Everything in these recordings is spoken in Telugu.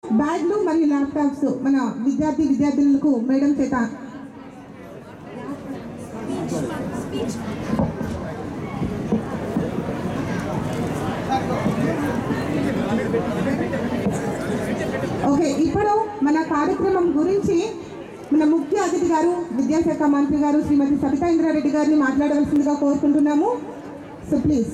బ్యాగ్లు మరియు ల్యాప్టాప్స్ మన విద్యార్థి విద్యార్థులకు మేడం చేత ఓకే ఇప్పుడు మన కార్యక్రమం గురించి మన ముఖ్య అతిథి గారు విద్యాశాఖ మంత్రి గారు శ్రీమతి సబితా ఇంద్రారెడ్డి గారిని మాట్లాడవలసిందిగా కోరుకుంటున్నాము సో ప్లీజ్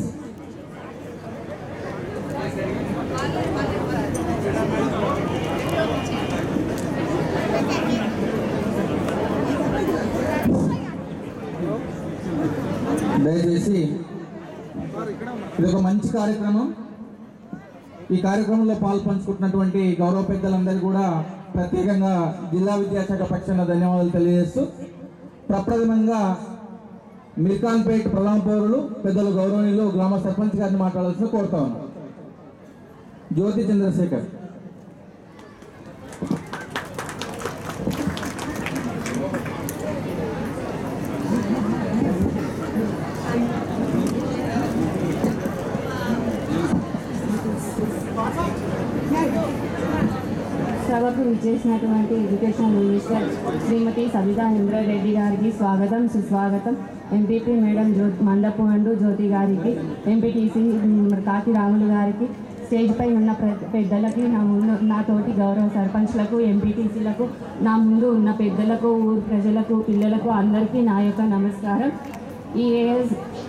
దయచేసి ఇది ఒక మంచి కార్యక్రమం ఈ కార్యక్రమంలో పాల్పంచుకుంటున్నటువంటి గౌరవ పెద్దలందరూ కూడా ప్రత్యేకంగా జిల్లా విద్యాశాఖ పక్షాన ధన్యవాదాలు తెలియజేస్తూ ప్రప్రథమంగా మిర్ఖాన్పేట్ ప్రధాన పౌరులు పెద్దలు గౌరవనీయులు గ్రామ సర్పంచ్ గారిని మాట్లాడాల్సిన కోరుతా ఉన్నాం జ్యోతి చంద్రశేఖర్ సభకు విచ్చేసినటువంటి ఎడ్యుకేషన్ మినిస్టర్ శ్రీమతి సబితా ఇంద్రారెడ్డి గారికి స్వాగతం సుస్వాగతం ఎంపీపీ మేడం జ్యో మందపు అండు జ్యోతి గారికి ఎంపీటీసీ కాకి రాములు గారికి స్టేజ్ పై ఉన్న ప్ర- పెద్దలకి నా ముందు నా తోటి గౌరవ సర్పంచ్లకు ఎంపీటీసీలకు నా ముందు ఉన్న పెద్దలకు ఊరు ప్రజలకు పిల్లలకు అందరికీ నా యొక్క నమస్కారం ఈ ఏఎస్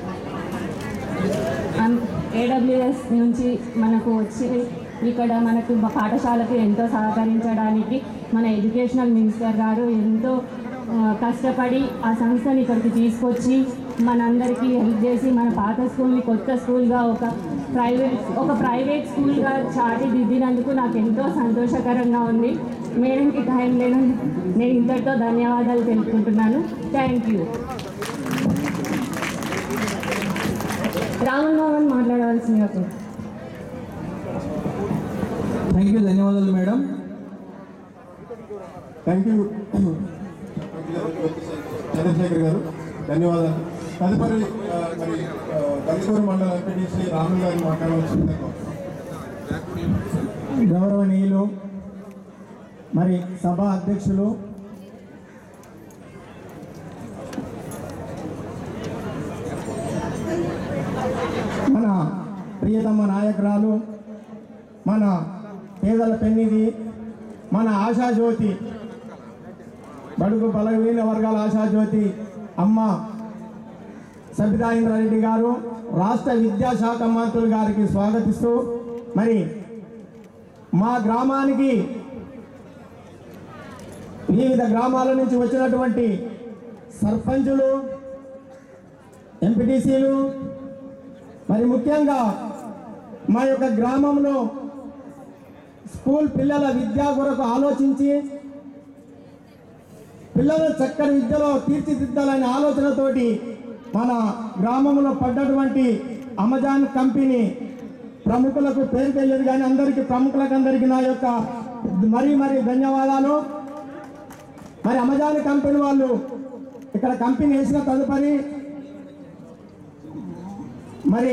ఏడబ్ల్యూఎస్ నుంచి మనకు వచ్చి ఇక్కడ మనకు మా పాఠశాలకు ఎంతో సహకరించడానికి మన ఎడ్యుకేషనల్ మినిస్టర్ గారు ఎంతో ఆ, కష్టపడి ఆ సంస్థని ఇక్కడికి తీసుకొచ్చి మనందరికీ హెల్ప్ చేసి మన పాత స్కూల్ని కొత్త స్కూల్గా ఒక ప్రైవేట్ ఒక ప్రైవేట్ స్కూల్గా చాటి దిద్దినందుకు నాకు ఎంతో సంతోషకరంగా ఉంది మేడంకి టైం లేదు నేను ఇంతటితో ధన్యవాదాలు తెలుపుకుంటున్నాను థ్యాంక్ యూ రామన్ మోహన్ మాట్లాడవలసిందిగా కోరు- థ్యాంక్ యూ ధన్యవాదాలు మేడం థ్యాంక్ యూ చంద్రశేఖర్ గారు ధన్యవాదాలు తదుపరి ఆ, మరి ఆ, గంగూరు మండల ఎంపీటీసీ రాహుల్ గారిని మాట్లాడవలసిందిగా గౌరవనీయులు మరి సభ అధ్యక్షులు మన ప్రియతమ నాయకురాలు మన పేదల పెన్నిది మన ఆశాజ్యోతి బడుగు బలహీన వర్గాల ఆశాజ్యోతి అమ్మ సబితా ఇంద్రారెడ్డి గారు రాష్ట్ర విద్యాశాఖ మంత్రులు గారికి స్వాగతిస్తూ మరి మా గ్రామానికి వివిధ గ్రామాల నుంచి వచ్చినటువంటి సర్పంచులు ఎంపీటీసీలు మరి ముఖ్యంగా మా యొక్క గ్రామంలో స్కూల్ పిల్లల విద్యా కొరకు ఆలోచించి పిల్లలు చక్కని విద్యలో తీర్చిదిద్దాలనే ఆలోచనతోటి మన గ్రామంలో పడ్డటువంటి అమెజాన్ కంపెనీ ప్రముఖులకు పేరు తెలియదు కానీ అందరికీ ప్రముఖులకు అందరికీ నా యొక్క మరీ మరీ ధన్యవాదాలు మరి అమెజాన్ కంపెనీ వాళ్ళు ఇక్కడ కంపెనీ వేసిన తదుపరి మరి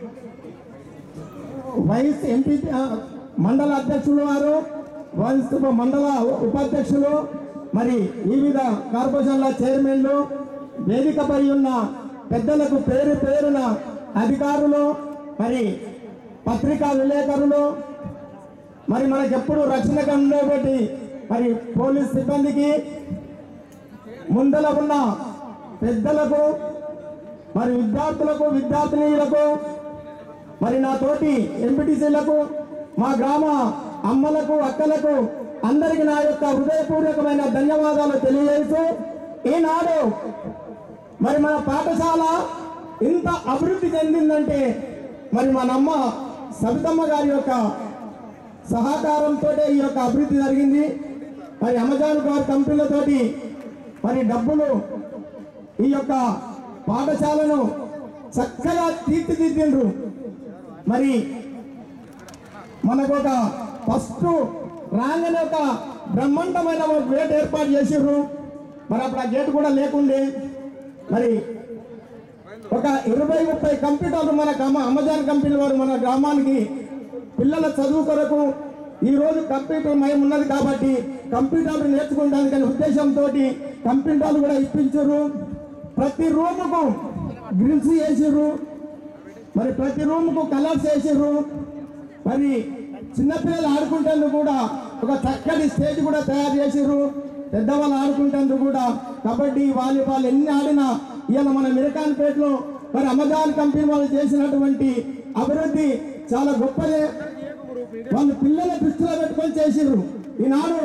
వైస్ ఎంపీ మండల అధ్యక్షులు వారు వైస్ మండల ఉపాధ్యక్షులు మరి వివిధ కార్పొరేషన్ల చైర్మన్లు వేదికపై ఉన్న పెద్దలకు పేరు పేరున అధికారులు మరి పత్రికా విలేకరులు మరి మనకెప్పుడు రక్షణగా ఉండేటువంటి మరి పోలీస్ సిబ్బందికి ముందల ఉన్న పెద్దలకు మరి విద్యార్థులకు విద్యార్థినీయులకు మరి నా తోటి ఎంపీటీసీలకు మా గ్రామ అమ్మలకు అక్కలకు అందరికీ నా యొక్క హృదయపూర్వకమైన ధన్యవాదాలు తెలియజేస్తూ ఈనాడు మరి మన పాఠశాల ఇంత అభివృద్ధి చెందిందంటే మరి మన అమ్మ సబితమ్మ గారి యొక్క సహకారంతో ఈ యొక్క అభివృద్ధి జరిగింది మరి అమెజాన్ గారి కంపెనీలతోటి మరి డబ్బులు ఈ యొక్క పాఠశాలను చక్కగా తీర్చిదిద్దిండ్రు మరి మనకు ఒక ఫస్ట్ రాగానే ఒక బ్రహ్మాండమైన ఒక గేట్ ఏర్పాటు చేసిర్రు మరి అప్పుడు ఆ గేట్ కూడా లేకుండే మరి ఒక ఇరవై ముప్పై కంప్యూటర్లు మన గ్రామ అమెజాన్ కంపెనీ వారు మన గ్రామానికి పిల్లల చదువు కొరకు ఈ రోజు కంప్యూటర్ మయం ఉన్నది కాబట్టి కంప్యూటర్లు నేర్చుకోవడానికి అనే ఉద్దేశంతో కంప్యూటర్లు కూడా ఇప్పించారు ప్రతి రూముకు గ్రిల్స్ వేసిర్రు మరి ప్రతి రూమ్కు కలర్స్ వేసిర్రు మరి చిన్నపిల్లలు ఆడుకుంటేందుకు కూడా ఒక చక్కటి స్టేజ్ కూడా తయారు చేసిర్రు పెద్దవాళ్ళు ఆడుకుంటేందుకు కూడా కబడ్డీ వాలీబాల్ ఎన్ని ఆడినా ఇవాళ మన మిరకాన్పేటలో మరి అమెజాన్ కంపెనీ వాళ్ళు చేసినటువంటి అభివృద్ధి చాలా గొప్పదే వాళ్ళు పిల్లల దృష్టిలో పెట్టుకొని చేసిర్రు ఈనాడు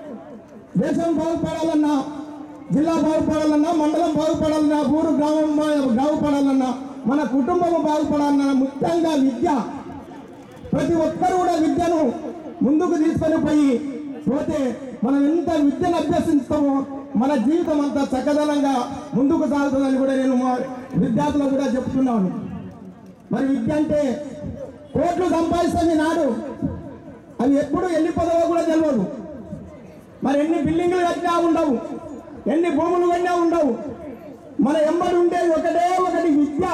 దేశం బాగుపడాలన్నా జిల్లా బాగుపడాలన్నా మండలం బాగుపడాలన్నా ఊరు గ్రామం బా- బాగుపడాలన్నా మన కుటుంబం బాగుపడాలన్నా ముఖ్యంగా విద్య ప్రతి ఒక్కరు కూడా విద్యను ముందుకు తీసుకొని పోయి పోతే మనం ఎంత విద్యను అభ్యసిస్తామో మన జీవితం అంతా చక్కదనంగా ముందుకు సాగుతుందని కూడా నేను మా విద్యార్థులకు కూడా చెప్తున్నాను మరి విద్య అంటే కోట్లు సంపాదిస్తాం ఈనాడు అవి ఎప్పుడు వెళ్ళిపోతావో కూడా తెలియదు మరి ఎన్ని బిల్డింగ్లు కట్టినా ఉండవు ఎన్ని భూములు కట్టినా ఉండవు మన ఎంబడి ఉండేది ఒకటే ఒకటి విద్య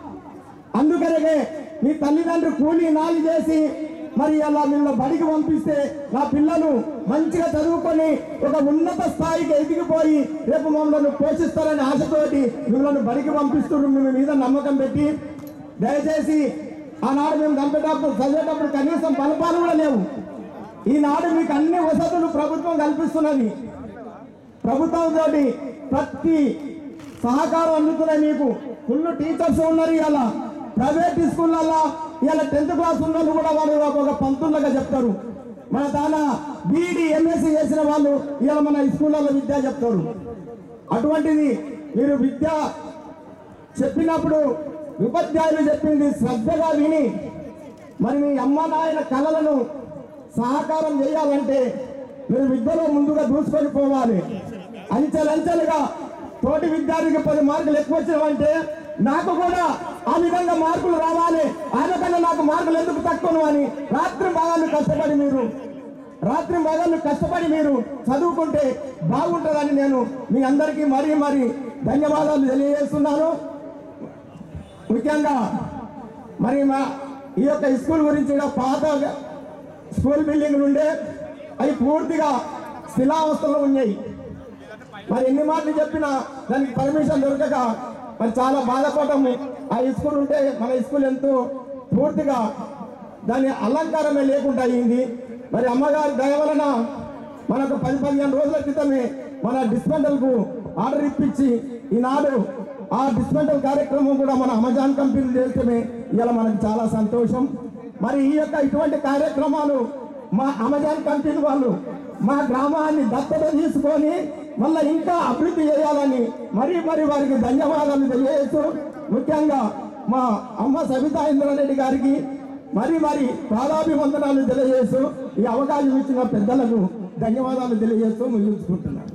అందుకనే మీ తల్లిదండ్రులు కూలీ నాలి చేసి మరి అలా మిమ్మల్ని బడికి పంపిస్తే నా పిల్లలు మంచిగా చదువుకొని ఒక ఉన్నత స్థాయికి ఎదిగిపోయి రేపు మమ్మల్ని పోషిస్తారనే ఆశతోటి మిమ్మల్ని బడికి పంపిస్తున్నారు మీ మీద నమ్మకం పెట్టి దయచేసి ఆనాడు మేము చంపేటప్పుడు చదివేటప్పుడు కనీసం బలపాలు కూడా లేవు ఈనాడు మీకు అన్ని వసతులు ప్రభుత్వం కల్పిస్తున్నది ప్రభుత్వంతో ప్రతి సహకారం అందుతున్నాయి మీకు ఫుల్ టీచర్స్ ఉన్నారు ఇవాళ ప్రైవేట్ స్కూళ్ళల్లో ఇవాళ టెన్త్ క్లాస్ ఉన్న వాళ్ళు కూడా వాళ్ళు ఒక పంతులుగా చెప్తారు మన తాన బీఈడి ఎంఎస్సీ చేసిన వాళ్ళు ఇవాళ మన స్కూళ్ళల్లో విద్య చెప్తారు అటువంటిది మీరు విద్య చెప్పినప్పుడు ఉపాధ్యాయులు చెప్పింది శ్రద్ధగా విని మరి మీ అమ్మ నాయన కళలను సహకారం చేయాలంటే మీరు విద్యలో ముందుగా దూసుకొని పోవాలి అంచెలంచెలుగా తోటి విద్యార్థికి పది మార్కులు ఎక్కువ వచ్చినామంటే నాకు కూడా ఆ విధంగా మార్కులు రావాలి ఆయన కన్నా నాకు మార్కులు ఎందుకు తక్కువను అని రాత్రి భాగాన్ని కష్టపడి మీరు రాత్రి మగళ్ళు కష్టపడి మీరు చదువుకుంటే బాగుంటుందని నేను మీ అందరికీ మరీ మరీ ధన్యవాదాలు తెలియజేస్తున్నాను ముఖ్యంగా మరి మా ఈ యొక్క స్కూల్ గురించి కూడా పాత స్కూల్ బిల్డింగ్లు ఉండే అవి పూర్తిగా శిలావస్థలో ఉన్నాయి మరి ఎన్ని మాటలు చెప్పినా దానికి పర్మిషన్ దొరకక మరి చాలా బాధపడము ఆ స్కూల్ ఉంటే మన స్కూల్ ఎంతో పూర్తిగా దాని అలంకారమే లేకుండా అయింది మరి అమ్మగారి దయ వలన మనకు పది పదిహేను రోజుల క్రితమే మన డిస్మెంటల్కు ఆర్డర్ ఇప్పించి ఈనాడు ఆ డిస్మెంటల్ కార్యక్రమం కూడా మన అమెజాన్ కంపెనీ చేస్తమే ఇలా మనకు చాలా సంతోషం మరి ఈ యొక్క ఇటువంటి కార్యక్రమాలు మా అమెజాన్ కంపెనీ వాళ్ళు మా గ్రామాన్ని దత్తత తీసుకొని మళ్ళీ ఇంకా అభివృద్ధి చేయాలని మరీ మరి వారికి ధన్యవాదాలు తెలియజేస్తూ ముఖ్యంగా మా అమ్మ సబితా ఇంద్రారెడ్డి గారికి మరి మరి పాదాభివందనాలు తెలియజేస్తూ ఈ అవకాశం ఇచ్చిన పెద్దలకు ధన్యవాదాలు తెలియజేస్తూ ముగించుకుంటున్నాను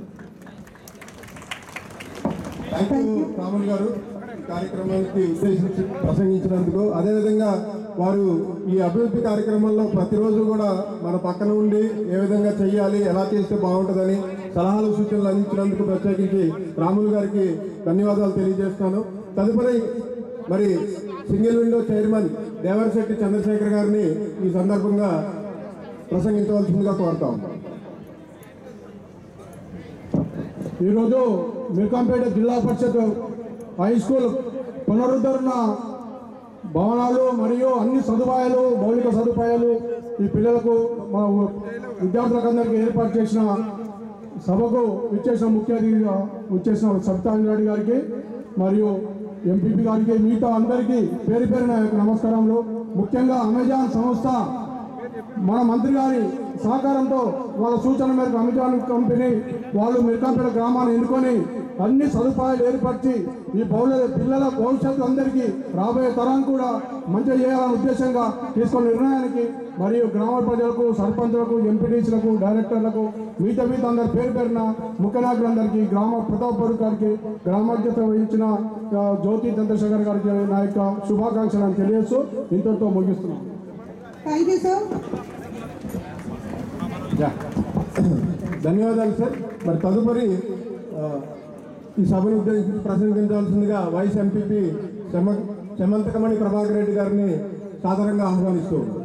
థ్యాంక్ యూ రాములు గారు ఈ కార్యక్రమానికి ఉద్దేశించి ప్రసంగించినందుకు అదేవిధంగా వారు ఈ అభివృద్ధి కార్యక్రమంలో ప్రతిరోజు కూడా మన పక్కన ఉండి ఏ విధంగా చేయాలి ఎలా చేస్తే బాగుంటుందని సలహాలు సూచనలు అందించినందుకు ప్రత్యేకించి రాములు గారికి ధన్యవాదాలు తెలియజేస్తాను తదుపరి మరి single window chairman Devarasetty Chandrashekar గారిని ఈ సందర్భంగా ప్రసంగించవలసిందిగా కోరుతాం ఈరోజు మిర్కంపేట జిల్లా పరిషత్ హై స్కూల్ పునరుద్ధరణ భవనాలు మరియు అన్ని సదుపాయాలు మౌలిక సదుపాయాలు ఈ పిల్లలకు మా విద్యార్థులకు అందరికీ ఏర్పాటు చేసిన సభకు విచ్చేసిన ముఖ్య అతిథిగా విచ్చేసిన సబితాంజరెడ్డి గారికి మరియు ఎంపీపీ గారికి మిగతా అందరికీ పేరు పేరున యొక్క నమస్కారములు ముఖ్యంగా అమెజాన్ సంస్థ మన మంత్రి గారి సహకారంతో వాళ్ళ సూచన మేరకు అమెజాన్ కంపెనీ వాళ్ళు మిర్కాంపేట గ్రామాన్ని ఎన్నుకొని అన్ని సదుపాయాలు ఏర్పరిచి ఈ పౌరుల పిల్లల భవిష్యత్తు అందరికీ రాబోయే తరం కూడా మంచిగా చేయాలనే ఉద్దేశంగా తీసుకున్న నిర్ణయానికి మరియు గ్రామ ప్రజలకు సర్పంచులకు ఎంపీటీసీలకు డైరెక్టర్లకు మిగతా మిగతా అందరి పేరు పేరున ముఖ్య నాయకులందరికీ గ్రామ ప్రతాప్ గారికి గ్రామాధ్యత వహించిన ఆ, జ్యోతి చంద్రశేఖర్ గారికి నా యొక్క శుభాకాంక్షలను తెలియజేస్తూ ఇంతటితో ముగిస్తున్నాను థ్యాంక్ యూ సార్ ధన్యవాదాలు సార్ మరి తదుపరి ఆ, ఈ సభను ఉద్దేశించి ప్రసంగించవలసిందిగా వైస్ ఎంపీపీ శమ శమంతకమణి ప్రభాకర్ రెడ్డి గారిని సాధారణంగా ఆహ్వానిస్తూ ఉన్నాం